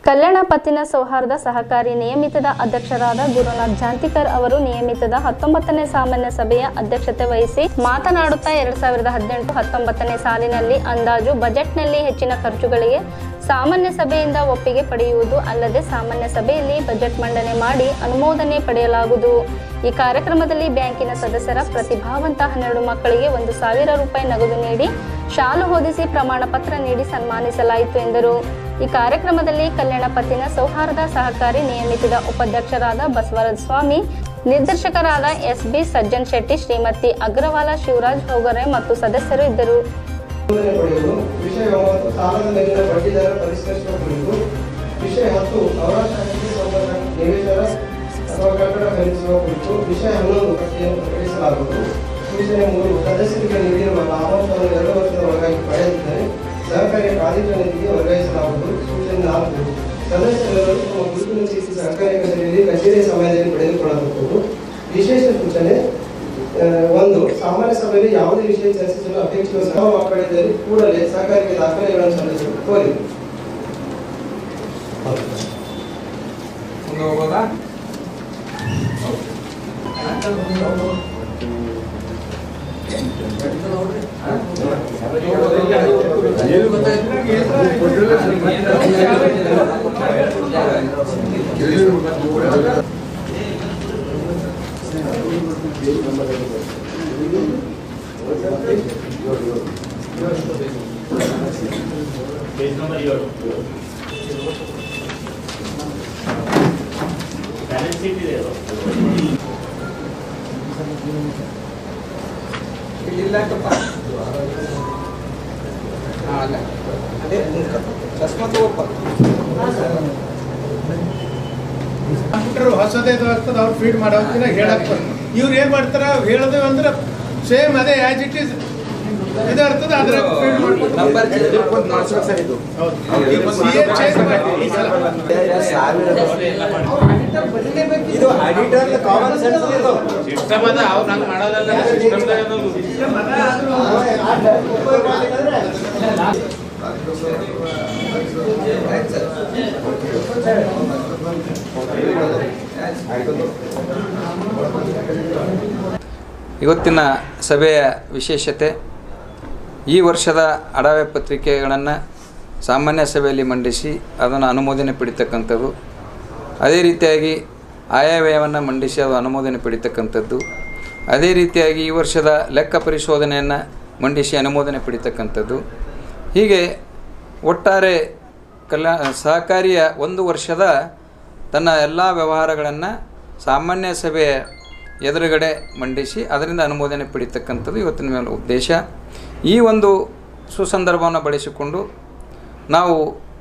ಕಲ್ಯಾಣ ಪತ್ತಿನ ಸೌಹಾರ್ದ ಸಹಕಾರಿ ನಿಯಮಿತದ ಅಧ್ಯಕ್ಷರಾದ ಗುರುನಾಥ್ ಜಾಂತಿಕರ್ ಅವರು ನಿಯಮಿತದ ಹತ್ತೊಂಬತ್ತನೇ ಸಾಮಾನ್ಯ ಸಭೆಯ ಅಧ್ಯಕ್ಷತೆ ವಹಿಸಿ ಮಾತನಾಡುತ್ತಾ ಎರಡ್ ಸಾವಿರದ ಹದಿನೆಂಟು ಹತ್ತೊಂಬತ್ತನೇ ಸಾಲಿನಲ್ಲಿ ಅಂದಾಜು ಬಜೆಟ್ನಲ್ಲಿ ಹೆಚ್ಚಿನ ಖರ್ಚುಗಳಿಗೆ ಸಾಮಾನ್ಯ ಸಭೆಯಿಂದ ಒಪ್ಪಿಗೆ ಪಡೆಯುವುದು ಅಲ್ಲದೆ ಸಾಮಾನ್ಯ ಸಭೆಯಲ್ಲಿ ಬಜೆಟ್ ಮಂಡನೆ ಮಾಡಿ ಅನುಮೋದನೆ ಪಡೆಯಲಾಗುವುದು ಈ ಕಾರ್ಯಕ್ರಮದಲ್ಲಿ ಬ್ಯಾಂಕಿನ ಸದಸ್ಯರ ಪ್ರತಿಭಾವಂತ ಹನ್ನೆರಡು ಮಕ್ಕಳಿಗೆ ಒಂದು ಸಾವಿರ ರೂಪಾಯಿ ನಗದು ನೀಡಿ ಶಾಲು ಹೊದಿಸಿ ಪ್ರಮಾಣ ಪತ್ರ ನೀಡಿ ಸನ್ಮಾನಿಸಲಾಯಿತು ಎಂದರು ಈ ಕಾರ್ಯಕ್ರಮದಲ್ಲಿ ಕಲ್ಯಾಣ ಪತ್ತಿನ ಸೌಹಾರ್ದ ಸಹಕಾರಿ ನಿಯಮಿತದ ಉಪಾಧ್ಯಕ್ಷರಾದ ಬಸವರಾಜ ಸ್ವಾಮಿ ನಿರ್ದೇಶಕರಾದ ಎಸ್ ಬಿ ಸಜ್ಜನ್ ಶೆಟ್ಟಿ ಶ್ರೀಮತಿ ಅಗ್ರವಾಲ ಶಿವರಾಜ್ ಹೋಗರೆ ಮತ್ತು ಸದಸ್ಯರು ಇದ್ದರು ಅನುಮೋದನೆ ಪಡೆಯುವುದು ವಿಷಯ ಒಂಬತ್ತು ಸಾಲದ ಮೇಲಿನ ಬಡ್ಡಿದರ ಪರಿಷ್ಕರಿಸುವ ಕುರಿತು ವಿಷಯ ಹತ್ತು ಅವರಾಷ್ಟ್ರ ಸಂಬಂಧ ನಿವೇಶನ ಅಥವಾ ಕಟ್ಟಡ ಖರೀದಿಸುವ ಕುರಿತು ವಿಷಯ ಹನ್ನೊಂದು ಪಟ್ಟಿಯನ್ನು ಪ್ರಕಟಿಸಲಾಗುವುದು ಸೂಚನೆ ಮೂರು ಸದಸ್ಯರಿಗೆ ನೀಡಿರುವ ಲಾಭಾಂಶವನ್ನು ಎರಡು ವರ್ಷದ ಒಳಗಾಗಿ ಪಡೆದಿದ್ದರೆ ಸಹಕಾರಿ ಪ್ರಾಧಿಕಾರ ನಿಧಿಗೆ ವರ್ಗಾಯಿಸಲಾಗುವುದು ಸೂಚನೆ ನಾಲ್ಕು ಸದಸ್ಯರೆಲ್ಲರೂ ತಮ್ಮ ಗುರುತಿನ ಚೀಟಿ ಸಹಕಾರಿ ಕಚೇರಿಯಲ್ಲಿ ಕಚೇರಿಯ ಸಮಯದಲ್ಲಿ ಪಡೆದುಕೊಳ್ಳಬಹುದು ವಿಶೇಷ ಸೂಚನೆ ಆ, ಒಂದು ಸಾಮಾನ್ಯ ಸಭೆಯಲ್ಲಿ ಯಾವುದೇ ವಿಷಯ ಚರ್ಚಿಸಲು ಅಧ್ಯಕ್ಷರು ಸಹ ಮಕ್ಕಳಿದ್ದಲ್ಲಿ ಕೂಡಲೇ ಸಹಕಾರಿಗೆ ದಾಖಲೆಗಳನ್ನು ಸಲ್ಲಿಸಲು ಕೋರಿ ಮುಂದೆ ಹೋಗೋದಾ ಬ್ಯಾಲೆನ್ಸ್ ಶೀಟ್ ಇದೆ ಅದು ಇಲ್ಲ ಕಪ್ಪ ಹಾಂ ಅಲ್ಲ ಅದೇ ಚಸ್ಮಾ ತಗೋಪ್ಪ ಕಂಪ್ಯೂಟರ್ ಹೊಸದೇ ಆಗ್ತದೆ ಅವ್ರು ಫೀಡ್ ಮಾಡೋಕಿನ ಹೇಳಕ್ ಬರ್ತದೆ ಇವ್ರು ಏನ್ ಮಾಡ್ತಾರ ಹೇಳೋದು ಅಂದ್ರೆ ಸೇಮ್ ಅದೇ ಆಸ್ ಇಟ್ ಇಸ್ ಇದು ಇರ್ತದೆ ಅದ್ರ ಫೀಡ್ ಮಾಡ್ಕೊಂಡು ನಂಬರ್ ಹೌದು ಈಗ ಸಿ ಎ ಚೇಂಜ್ ಮಾಡಿ ಈ ಸಲ. ಇದು ಅಡಿಟರ್ ಕಾಮನ್ ಸೆನ್ಸ್ ಇದು ಸಿಸ್ಟಮ್ ಅದ ಅವ್ರು ನಂಗೆ ಮಾಡೋದಲ್ಲ ಸಿಸ್ಟಮ್ದಾಗ ಅನ್ನೋದು ಇವತ್ತಿನ ಸಭೆಯ ವಿಶೇಷತೆ ಈ ವರ್ಷದ ಅಡವೆ ಪತ್ರಿಕೆಗಳನ್ನು ಸಾಮಾನ್ಯ ಸಭೆಯಲ್ಲಿ ಮಂಡಿಸಿ ಅದನ್ನು ಅನುಮೋದನೆ ಪಡಿತಕ್ಕಂಥದ್ದು ಅದೇ ರೀತಿಯಾಗಿ ಆಯವ್ಯಯವನ್ನು ಮಂಡಿಸಿ ಅದು ಅನುಮೋದನೆ ಪಡಿತಕ್ಕಂಥದ್ದು ಅದೇ ರೀತಿಯಾಗಿ ಈ ವರ್ಷದ ಲೆಕ್ಕ ಪರಿಶೋಧನೆಯನ್ನು ಮಂಡಿಸಿ ಅನುಮೋದನೆ ಪಡಿತಕ್ಕಂಥದ್ದು ಹೀಗೆ ಒಟ್ಟಾರೆ ಕಲ್ಯಾ ಸಹಕಾರಿಯ ಒಂದು ವರ್ಷದ ತನ್ನ ಎಲ್ಲ ವ್ಯವಹಾರಗಳನ್ನು ಸಾಮಾನ್ಯ ಸಭೆಯ ಎದುರುಗಡೆ ಮಂಡಿಸಿ ಅದರಿಂದ ಅನುಮೋದನೆ ಪಡಿತಕ್ಕಂಥದ್ದು ಇವತ್ತಿನ ಮೇಲೆ ಉದ್ದೇಶ ಈ ಒಂದು ಸುಸಂದರ್ಭವನ್ನು ಬಳಸಿಕೊಂಡು ನಾವು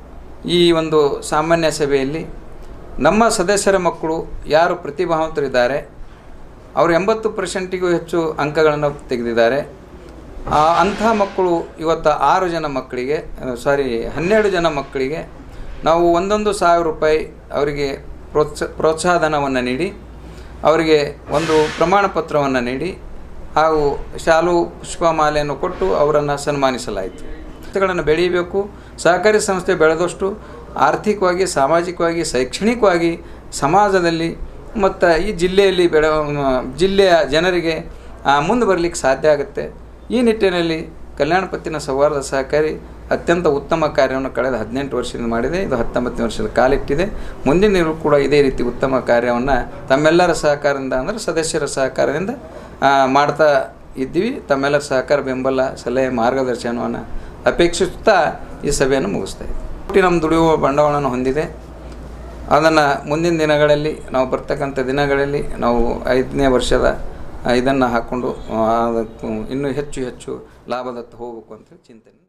ಈ ಒಂದು ಸಾಮಾನ್ಯ ಸಭೆಯಲ್ಲಿ ನಮ್ಮ ಸದಸ್ಯರ ಮಕ್ಕಳು ಯಾರು ಪ್ರತಿಭಾವಂತರಿದ್ದಾರೆ ಅವರು ಎಂಬತ್ತು ಪರ್ಸೆಂಟಿಗೂ ಹೆಚ್ಚು ಅಂಕಗಳನ್ನು ತೆಗೆದಿದ್ದಾರೆ ಆ ಅಂಥ ಮಕ್ಕಳು ಇವತ್ತು ಆರು ಜನ ಮಕ್ಕಳಿಗೆ ಸಾರಿ ಹನ್ನೆರಡು ಜನ ಮಕ್ಕಳಿಗೆ ನಾವು ಒಂದೊಂದು ಸಾವಿರ ರೂಪಾಯಿ ಅವರಿಗೆ ಪ್ರೋತ್ಸ ಪ್ರೋತ್ಸಾಹಧನವನ್ನು ನೀಡಿ ಅವರಿಗೆ ಒಂದು ಪ್ರಮಾಣ ಪತ್ರವನ್ನು ನೀಡಿ ಹಾಗೂ ಶಾಲು ಪುಷ್ಪಮಾಲೆಯನ್ನು ಕೊಟ್ಟು ಅವರನ್ನು ಸನ್ಮಾನಿಸಲಾಯಿತು ಸಂಸ್ಥೆಗಳನ್ನು ಬೆಳೀಬೇಕು ಸಹಕಾರಿ ಸಂಸ್ಥೆ ಬೆಳೆದಷ್ಟು ಆರ್ಥಿಕವಾಗಿ ಸಾಮಾಜಿಕವಾಗಿ ಶೈಕ್ಷಣಿಕವಾಗಿ ಸಮಾಜದಲ್ಲಿ ಮತ್ತು ಈ ಜಿಲ್ಲೆಯಲ್ಲಿ ಬೆಳೆ ಜಿಲ್ಲೆಯ ಜನರಿಗೆ ಮುಂದೆ ಬರಲಿಕ್ಕೆ ಸಾಧ್ಯ ಆಗುತ್ತೆ ಈ ನಿಟ್ಟಿನಲ್ಲಿ ಕಲ್ಯಾಣ ಪತ್ತಿನ ಸೌಹಾರ್ದ ಸಹಕಾರಿ ಅತ್ಯಂತ ಉತ್ತಮ ಕಾರ್ಯವನ್ನು ಕಳೆದ ಹದಿನೆಂಟು ವರ್ಷದಿಂದ ಮಾಡಿದೆ ಇದು ಹತ್ತೊಂಬತ್ತನೇ ವರ್ಷದ ಕಾಲಿಟ್ಟಿದೆ ಮುಂದಿನ ದಿನವೂ ಕೂಡ ಇದೇ ರೀತಿ ಉತ್ತಮ ಕಾರ್ಯವನ್ನು ತಮ್ಮೆಲ್ಲರ ಸಹಕಾರದಿಂದ ಅಂದರೆ ಸದಸ್ಯರ ಸಹಕಾರದಿಂದ ಆ, ಮಾಡ್ತಾ ಇದ್ದೀವಿ ತಮ್ಮೆಲ್ಲರ ಸಹಕಾರ ಬೆಂಬಲ ಸಲಹೆ ಮಾರ್ಗದರ್ಶನವನ್ನು ಅಪೇಕ್ಷಿಸುತ್ತಾ ಈ ಸಭೆಯನ್ನು ಮುಗಿಸ್ತಾ ಇದ್ದೀವಿ ನಮ್ಮ ದುಡಿಯುವ ಬಂಡವಾಳವನ್ನು ಹೊಂದಿದೆ ಅದನ್ನು ಮುಂದಿನ ದಿನಗಳಲ್ಲಿ ನಾವು ಬರ್ತಕ್ಕಂಥ ದಿನಗಳಲ್ಲಿ ನಾವು ಐದನೇ ವರ್ಷದ ಇದನ್ನು ಹಾಕ್ಕೊಂಡು ಆ, ಅದಕ್ಕೂ ಇನ್ನೂ ಹೆಚ್ಚು ಹೆಚ್ಚು ಲಾಭದತ್ತ ಹೋಗಬೇಕು ಅಂತ ಚಿಂತನೆ